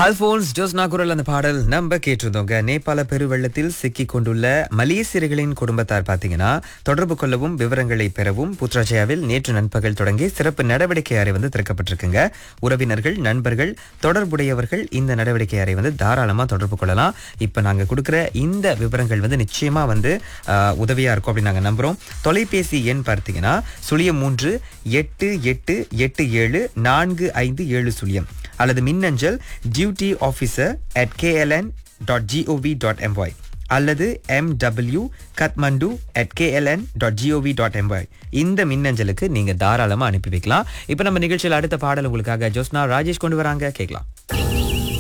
அல்போன்ஸ் ஜோஸ்னா குரல் அந்த பாடல் நம்ம கேட்டிருந்தோங்க நேபாள பெருவெள்ளத்தில் சிக்கி கொண்டுள்ள மலேசியர்களின் குடும்பத்தார் பார்த்தீங்கன்னா தொடர்பு கொள்ளவும் விவரங்களை பெறவும் புத்ராஜயாவில் நேற்று நண்பகல் தொடங்கி சிறப்பு நடவடிக்கை அறை வந்து திறக்கப்பட்டிருக்குங்க உறவினர்கள் நண்பர்கள் தொடர்புடையவர்கள் இந்த நடவடிக்கை அறை வந்து தாராளமா தொடர்பு கொள்ளலாம் இப்ப நாங்க கொடுக்குற இந்த விவரங்கள் வந்து நிச்சயமா வந்து ஆஹ், உதவியா இருக்கும் அப்படின்னு நாங்க நம்புறோம் தொலைபேசி எண் பார்த்தீங்கன்னா சுழியம் மூன்று எட்டு எட்டு எட்டு ஏழு நான்கு ஐந்து ஏழு சுழியம் அல்லது மின்னஞ்சல் duty officer at KLN dot GOV dot MY அல்லது MW Kathmandu at KLN dot GOV dot MY இந்த மின்னஞ்சலுக்கு நீங்க தாராளமா அனுப்பி வைக்கலாம் இப்போ நம்ம நிகழ்ச்சியில் அடுத்த பாடல் உங்களுக்காக ஜோஸ்னா ராஜேஷ் கொண்டு வராங்க கேட்கலாம்